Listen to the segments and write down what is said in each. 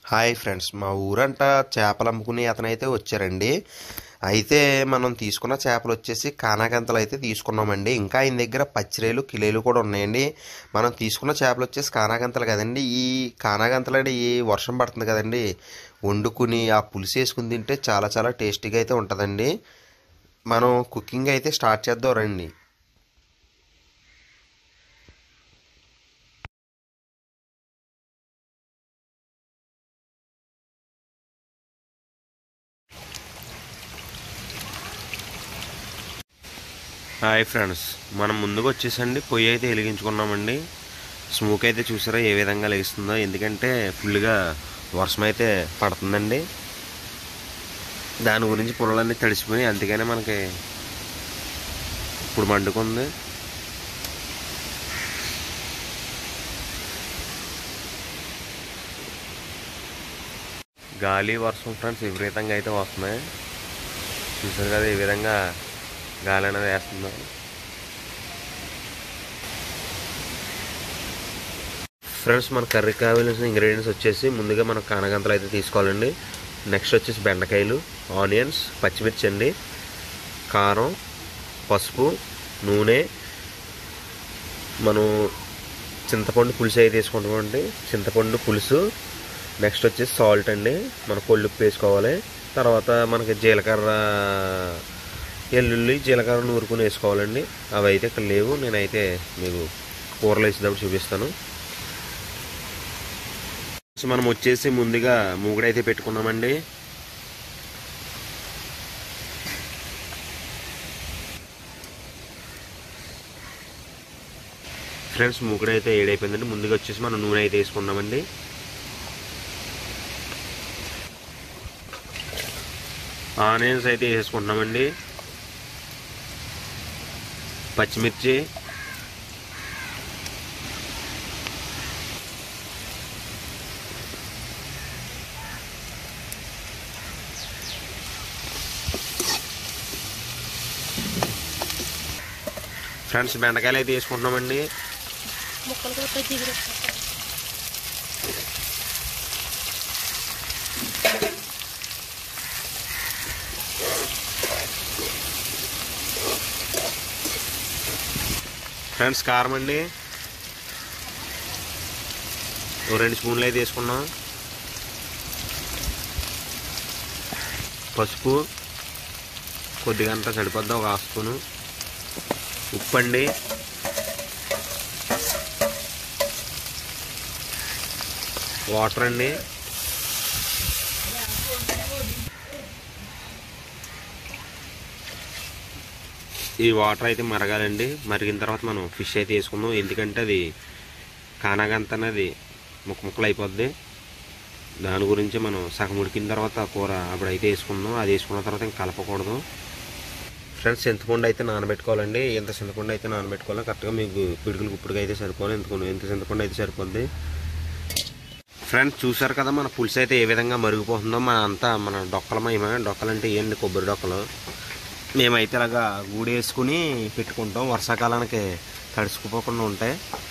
hi friends మా ఊరంట చేపలు అమ్ముకునే అతనైతే వచ్చారండి అయితే మనం తీసుకున్న చేపలు వచ్చేసి కానాగంతలు అయితే తీసుకున్నామండి ఇంకా ఆయన దగ్గర పచ్చిరేలు కిలేలు కూడా ఉన్నాయండి మనం తీసుకున్న చేపలు వచ్చేసి కానాగంతలు కదండి ఈ కానాగంతలు అంటే ఈ వర్షం పడుతుంది కదండి వండుకుని ఆ పులుసు వేసుకుని తింటే చాలా చాలా టేస్టీగా అయితే ఉంటుందండి మనం కుకింగ్ అయితే స్టార్ట్ చేద్దాం రండి హాయ్ ఫ్రెండ్స్ మనం ముందుకు వచ్చేసండి పొయ్యి అయితే వెలిగించుకున్నామండి స్మోక్ అయితే చూసారా ఏ విధంగా లేస్తుందో ఎందుకంటే ఫుల్గా వర్షం అయితే పడుతుందండి దాని గురించి పొలాలన్నీ తడిసిపోయి అందుకనే మనకి ఇప్పుడు మండుకుంది గాలి వర్షం ఫ్రెండ్స్ విపరీతంగా అయితే వస్తున్నాయి చూసారు కదా ఈ విధంగా గాలి అనేది వేస్తుందో ఫ్రెండ్స్ మన కర్రీకి కావాల్సిన ఇంగ్రీడియంట్స్ వచ్చేసి ముందుగా మనం కానగంతలు అయితే తీసుకోవాలండి నెక్స్ట్ వచ్చేసి బెండకాయలు ఆనియన్స్ పచ్చిమిర్చి అండి కారం పసుపు నూనె మనం చింతపండు పులుసు అయితే తీసుకుంటామండి చింతపండు పులుసు నెక్స్ట్ వచ్చేసి సాల్ట్ అండి మన కొల్లుప్పు వేసుకోవాలి తర్వాత మనకి జీలకర్ర ఎల్లుల్లి జీలకర్ర నూరుకుని వేసుకోవాలండి అవి అయితే ఇక్కడ లేవు నేనైతే మీకు కూరలు వేసేటప్పుడు చూపిస్తాను సో మనం వచ్చేసి ముందుగా మూగుడైతే పెట్టుకున్నామండి ఫ్రెండ్స్ మూగుడైతే ఏడైపోయిందండి ముందుగా వచ్చేసి మనం నూనె అయితే వేసుకున్నామండి ఆనియన్స్ అయితే వేసుకుంటున్నామండి పచ్చిమిర్చి ఫ్రెండ్స్ బెండకాయలు అయితే వేసుకుంటున్నామండి ముక్కలు కూడా దిగురు ఫ్రెండ్స్ కారం అండి ఓ రెండు స్పూన్లు అయితే వేసుకున్నాం పసుపు కొద్దిగా అంతా సరిపోద్దా ఒక హాఫ్ స్పూను ఉప్పు అండి వాటర్ అండి ఈ వాటర్ అయితే మరగాలండి మరిగిన తర్వాత మనం ఫిష్ అయితే వేసుకుందాం ఎందుకంటే అది కానాగంత అనేది ముక్క ముక్కలు అయిపోద్ది దాని గురించి మనం సగం ఉడికిన తర్వాత కూర అప్పుడైతే వేసుకుందాం అది వేసుకున్న తర్వాత ఇంకా కలపకూడదు ఫ్రెండ్స్ చింతపండు అయితే నానబెట్టుకోవాలండి ఎంత చింతపండు అయితే నానబెట్టుకోవాలి కరెక్ట్గా మీకు పిడుగులు గుప్పుడుగా అయితే సరిపోవాలి ఎందుకు ఎంత చింతపండు అయితే సరిపోద్ది ఫ్రెండ్స్ చూసారు కదా మన పులుసు అయితే ఏ విధంగా మరిగిపోతుందో మన అంతా మన డొక్కలమేమే డొక్కలంటే ఏంటి కొబ్బరి డొక్కలు మేమైతే ఇలాగా గూడు వేసుకుని పెట్టుకుంటాం వర్షాకాలానికి తడుచుకుపోకుండా ఉంటాయి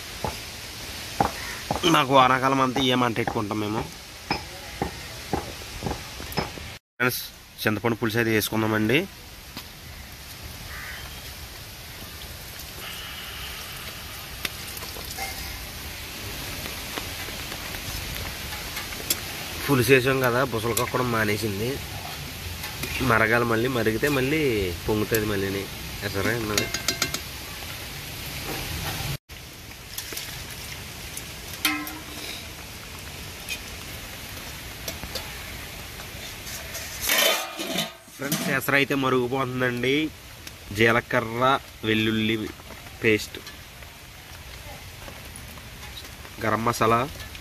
మాకు వానాకాలం అంతా ఏమంట పెట్టుకుంటాం మేము ఫ్రెండ్స్ చింతపండు పులుసు అయితే వేసుకుందామండి పులుసు వేసాం కదా బుసలు కక్కడం మానేసింది మరగాలి మళ్ళీ మరిగితే మళ్ళీ పొంగుతుంది మళ్ళీని ఎసరే ఉన్నది ఫ్రెండ్స్ ఎసరు అయితే మరుగుపోతుందండి జీలకర్ర వెల్లుల్లి పేస్ట్ గరం మసాలా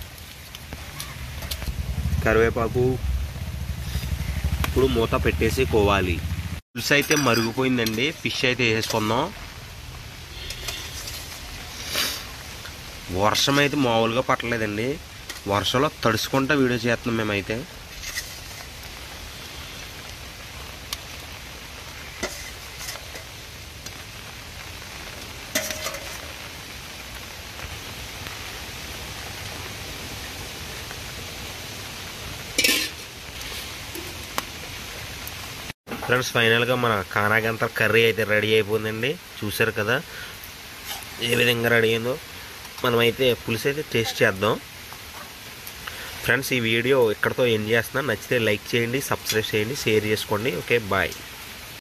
కరివేపాకు ఇప్పుడు మూత పెట్టేసి కోవాలి పులుసు అయితే మరిగిపోయిందండి ఫిష్ అయితే వేసుకుందాం వర్షం అయితే మామూలుగా పట్టలేదండి వర్షంలో తడుచుకుంటా వీడియో చేస్తున్నాం మేమైతే ఫ్రెండ్స్ ఫైనల్గా మన కానాగంత కర్రీ అయితే రెడీ అయిపోయిందండి చూసారు కదా ఏ విధంగా రెడీ అయిందో మనమైతే పులుసు అయితే టేస్ట్ చేద్దాం ఫ్రెండ్స్ ఈ వీడియో ఇక్కడతో ఎండ్ చేస్తున్నాను నచ్చితే లైక్ చేయండి సబ్స్క్రైబ్ చేయండి షేర్ చేసుకోండి ఓకే బాయ్